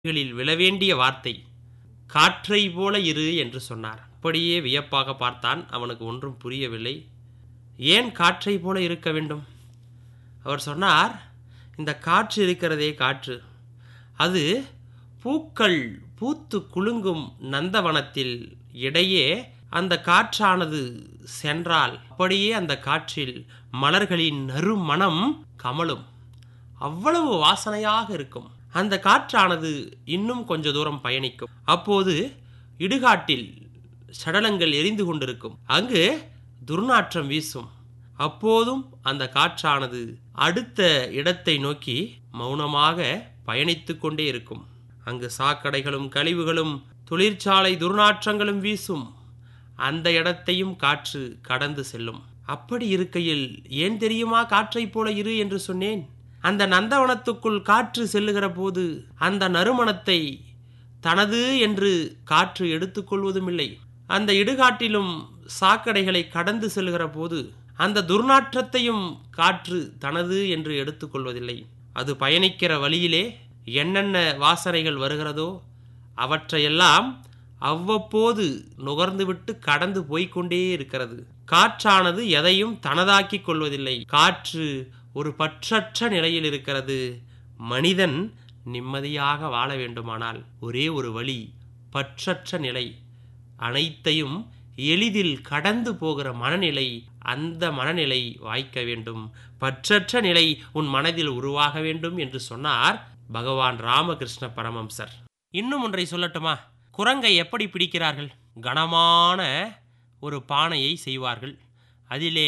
களில் விழவேண்டிய வார்த்தை காற்றை போல இரு என்று சொன்னார் அப்படியே வியப்பாக பார்த்தான் அவனுக்கு ஒன்றும் புரியவில்லை ஏன் காற்றை போல இருக்க வேண்டும் அவர் சொன்னார் இந்த காற்று இருக்கிறதே காற்று அது பூக்கள் பூத்து குலுங்கும் நந்தவனத்தில் இடையே அந்த காற்றானது சென்றால் அப்படியே அந்த காற்றில் மலர்களின் நறுமணம் கமலும் அவ்வளவு வாசனையாக இருக்கும் அந்த காற்றானது இன்னும் கொஞ்ச தூரம் பயணிக்கும் அப்போது இடுகாட்டில் சடலங்கள் எரிந்து கொண்டிருக்கும் அங்கு துர்நாற்றம் வீசும் அப்போதும் அந்த காற்றானது அடுத்த இடத்தை நோக்கி மௌனமாக பயணித்துக் கொண்டே இருக்கும் அங்கு சாக்கடைகளும் கழிவுகளும் தொழிற்சாலை துர்நாற்றங்களும் வீசும் அந்த இடத்தையும் காற்று கடந்து செல்லும் அப்படி இருக்கையில் ஏன் தெரியுமா காற்றைப் போல இரு என்று சொன்னேன் அந்த நந்தவனத்துக்குள் காற்று செல்லுகிற போது அந்த நறுமணத்தை தனது என்று காற்று எடுத்துக்கொள்வதும் இல்லை அந்த இடுகாட்டிலும் சாக்கடைகளை கடந்து செல்கிற போது அந்த துர்நாற்றத்தையும் காற்று தனது என்று எடுத்துக்கொள்வதில்லை அது பயணிக்கிற வழியிலே என்னென்ன வாசனைகள் வருகிறதோ அவற்றையெல்லாம் அவ்வப்போது நுகர்ந்துவிட்டு கடந்து போய்க்கொண்டே இருக்கிறது காற்றானது எதையும் தனதாக்கிக் கொள்வதில்லை காற்று ஒரு பற்றற்ற நிலையில் இருக்கிறது மனிதன் நிம்மதியாக வாழ வேண்டுமானால் ஒரே ஒரு வழி பற்றற்ற நிலை அனைத்தையும் எளிதில் கடந்து போகிற மனநிலை அந்த மனநிலை வாய்க்க வேண்டும் பற்றற்ற நிலை உன் மனதில் உருவாக வேண்டும் என்று சொன்னார் பகவான் ராமகிருஷ்ண பரமம்சர் இன்னும் ஒன்றை சொல்லட்டுமா குரங்கை எப்படி பிடிக்கிறார்கள் கனமான ஒரு பானையை செய்வார்கள் அதிலே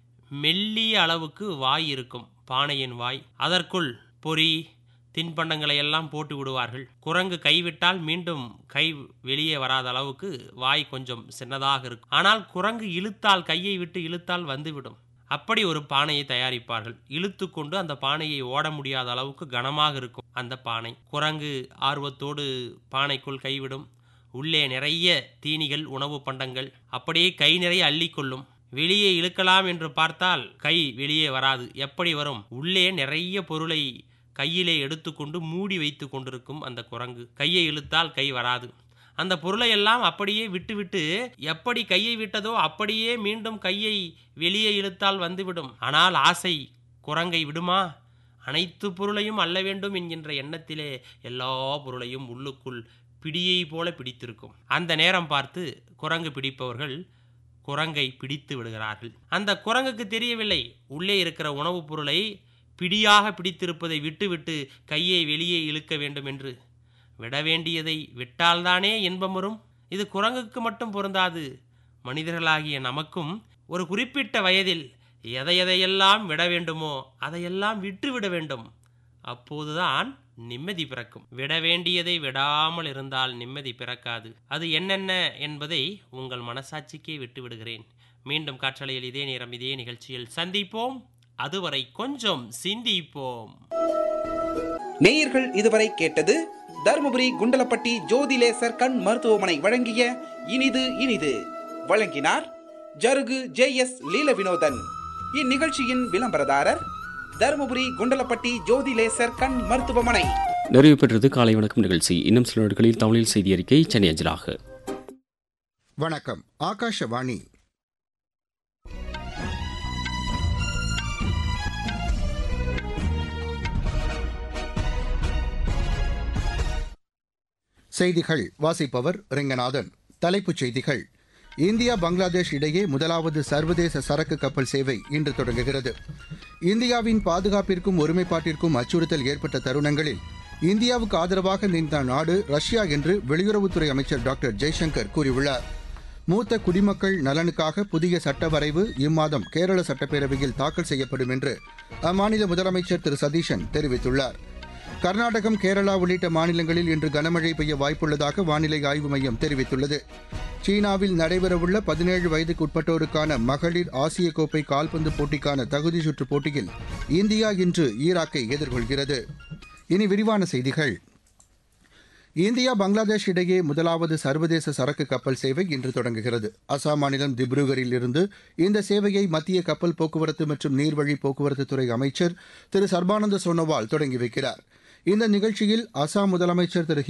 மெல்லிய அளவுக்கு வாய் இருக்கும் பானையின் வாய் அதற்குள் பொறி தின்பண்டங்களை எல்லாம் போட்டு விடுவார்கள் குரங்கு கைவிட்டால் மீண்டும் கை வெளியே வராத அளவுக்கு வாய் கொஞ்சம் சின்னதாக இருக்கும் ஆனால் குரங்கு இழுத்தால் கையை விட்டு இழுத்தால் வந்துவிடும் அப்படி ஒரு பானையை தயாரிப்பார்கள் இழுத்து கொண்டு அந்த பானையை ஓட முடியாத அளவுக்கு கனமாக இருக்கும் அந்த பானை குரங்கு ஆர்வத்தோடு பானைக்குள் கைவிடும் உள்ளே நிறைய தீனிகள் உணவு பண்டங்கள் அப்படியே கை நிறைய அள்ளிக்கொள்ளும் வெளியே இழுக்கலாம் என்று பார்த்தால் கை வெளியே வராது எப்படி வரும் உள்ளே நிறைய பொருளை கையிலே எடுத்துக்கொண்டு மூடி வைத்து கொண்டிருக்கும் அந்த குரங்கு கையை இழுத்தால் கை வராது அந்த பொருளை எல்லாம் அப்படியே விட்டுவிட்டு எப்படி கையை விட்டதோ அப்படியே மீண்டும் கையை வெளியே இழுத்தால் வந்துவிடும் ஆனால் ஆசை குரங்கை விடுமா அனைத்து பொருளையும் அல்ல வேண்டும் என்கின்ற எண்ணத்திலே எல்லா பொருளையும் உள்ளுக்குள் பிடியை போல பிடித்திருக்கும் அந்த நேரம் பார்த்து குரங்கு பிடிப்பவர்கள் குரங்கை பிடித்து விடுகிறார்கள் அந்த குரங்குக்கு தெரியவில்லை உள்ளே இருக்கிற உணவுப் பொருளை பிடியாக பிடித்திருப்பதை விட்டுவிட்டு கையை வெளியே இழுக்க வேண்டும் என்று விட வேண்டியதை விட்டால்தானே இன்பம் வரும் இது குரங்குக்கு மட்டும் பொருந்தாது மனிதர்களாகிய நமக்கும் ஒரு குறிப்பிட்ட வயதில் எதை எதையெல்லாம் விட வேண்டுமோ அதையெல்லாம் விட்டுவிட வேண்டும் அப்போதுதான் நிம்மதி பிறக்கும் விட வேண்டியதை விடாமல் இருந்தால் நிம்மதி பிறக்காது அது என்னென்ன என்பதை உங்கள் மனசாட்சிக்கே விட்டு விடுகிறேன் மீண்டும் காற்றலையில் இதே நேரம் இதே நிகழ்ச்சியில் சந்திப்போம் அதுவரை கொஞ்சம் சிந்திப்போம் நேயர்கள் இதுவரை கேட்டது தருமபுரி குண்டலப்பட்டி ஜோதிலேசர் கண் மருத்துவமனை வழங்கிய இனிது இனிது வழங்கினார் ஜருகு ஜே எஸ் லீல வினோதன் இந்நிகழ்ச்சியின் விளம்பரதாரர் தருமபுரி குண்டலப்பட்டி ஜோதிலேசர் கண் மருத்துவமனை நிறைவு பெற்றது காலை வணக்கம் நிகழ்ச்சி இன்னும் சில நாட்களில் தமிழில் செய்தி அறிக்கை சென்னை அஞ்சலாக வணக்கம் ஆகாஷவாணி செய்திகள் வாசிப்பவர் ரெங்கநாதன் தலைப்புச் செய்திகள் இந்தியா பங்களாதேஷ் இடையே முதலாவது சர்வதேச சரக்கு கப்பல் சேவை இன்று தொடங்குகிறது இந்தியாவின் பாதுகாப்பிற்கும் ஒருமைப்பாட்டிற்கும் அச்சுறுத்தல் ஏற்பட்ட தருணங்களில் இந்தியாவுக்கு ஆதரவாக நின்ற நாடு ரஷ்யா என்று வெளியுறவுத்துறை அமைச்சர் டாக்டர் ஜெய்சங்கர் கூறியுள்ளார் மூத்த குடிமக்கள் நலனுக்காக புதிய சட்ட வரைவு இம்மாதம் கேரள சட்டப்பேரவையில் தாக்கல் செய்யப்படும் என்று அம்மாநில முதலமைச்சர் திரு சதீஷன் தெரிவித்துள்ளார் கர்நாடகம் கேரளா உள்ளிட்ட மாநிலங்களில் இன்று கனமழை பெய்ய வாய்ப்புள்ளதாக வானிலை ஆய்வு மையம் தெரிவித்துள்ளது சீனாவில் நடைபெறவுள்ள பதினேழு வயதுக்குட்பட்டோருக்கான மகளிர் ஆசிய கோப்பை கால்பந்து போட்டிக்கான தகுதி சுற்று போட்டியில் இந்தியா இன்று ஈராக்கை எதிர்கொள்கிறது இனி விரிவான செய்திகள் இந்தியா பங்களாதேஷ் இடையே முதலாவது சர்வதேச சரக்கு கப்பல் சேவை இன்று தொடங்குகிறது அசாம் மாநிலம் திப்ருகரில் இருந்து இந்த சேவையை மத்திய கப்பல் போக்குவரத்து மற்றும் நீர்வழி போக்குவரத்து துறை அமைச்சர் திரு சர்பானந்த சோனோவால் தொடங்கி வைக்கிறார் இந்த நிகழ்ச்சியில் அசாம் முதலமைச்சர் திரு